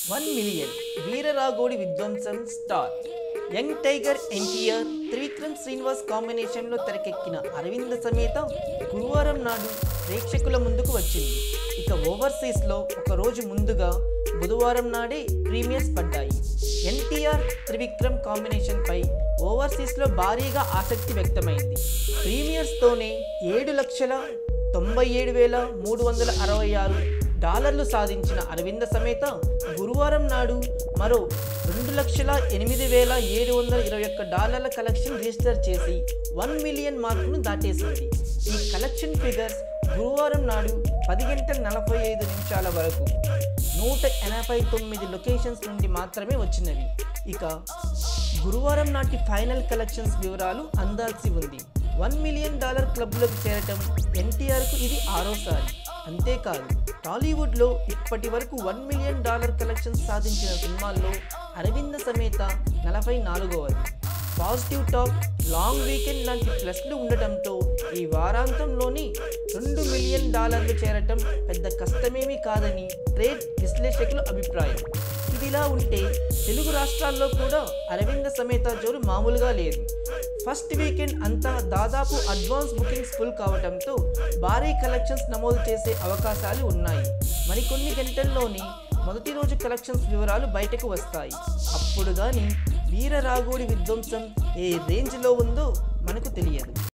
one million వీరరాఘోడి విధ్వంసం star young tiger NTR Trivikram Srinivas కాంబినేషన్లో తెరకెక్కిన అరవింద సమేత గురువారం నాడు ప్రేక్షకుల ముందుకు వచ్చింది ఇక ఓవర్సీస్లో ఒక రోజు ముందుగా బుధవారం నాడే ప్రీమియర్స్ పడ్డాయి ఎన్టీఆర్ త్రివిక్రమ్ కాంబినేషన్పై ఓవర్సీస్లో భారీగా ఆసక్తి వ్యక్తమైంది ప్రీమియర్స్తోనే ఏడు లక్షల తొంభై ఏడు వేల మూడు వందల అరవై ఆరు డాలర్లు సాధించిన అరవింద సమేత గురువారం నాడు మరో రెండు లక్షల ఎనిమిది వేల ఏడు వందల ఇరవై ఒక్క డాలర్ల కలెక్షన్ రిజిస్టర్ చేసి వన్ మిలియన్ మార్కును దాటేసింది ఈ కలెక్షన్ ఫిగర్స్ గురువారం నాడు పది గంటల నలభై ఐదు నిమిషాల వరకు నూట ఎనభై తొమ్మిది లొకేషన్స్ నుండి మాత్రమే వచ్చినవి ఇక గురువారం నాటి ఫైనల్ కలెక్షన్స్ వివరాలు అందాల్సి ఉంది వన్ మిలియన్ డాలర్ క్లబ్లోకి చేరటం ఎన్టీఆర్కు ఇది ఆరోసారి అంతేకాదు టాలీవుడ్లో ఇప్పటి వరకు వన్ మిలియన్ డాలర్ కలెక్షన్స్ సాధించిన సినిమాల్లో అరవింద సమేత నలభై నాలుగవది పాజిటివ్ టాక్ లాంగ్ వీకెండ్ లాంటి ప్లస్లు ఉండటంతో ఈ వారాంతంలోని రెండు మిలియన్ డాలర్లు చేరటం పెద్ద కష్టమేమీ కాదని ట్రేడ్ విశ్లేషకుల అభిప్రాయం ఇదిలా ఉంటే తెలుగు రాష్ట్రాల్లో కూడా అరవింద సమేత జోరు మామూలుగా లేదు ఫస్ట్ వీకెండ్ అంతా దాదాపు అడ్వాన్స్ బుకింగ్స్ ఫుల్ కావడంతో భారీ కలెక్షన్స్ నమోదు చేసే అవకాశాలు ఉన్నాయి మరికొన్ని గంటల్లోని మొదటి రోజు కలెక్షన్స్ వివరాలు బయటకు వస్తాయి అప్పుడు కానీ వీర రాఘోడి విధ్వంసం ఏ రేంజ్లో ఉందో మనకు తెలియదు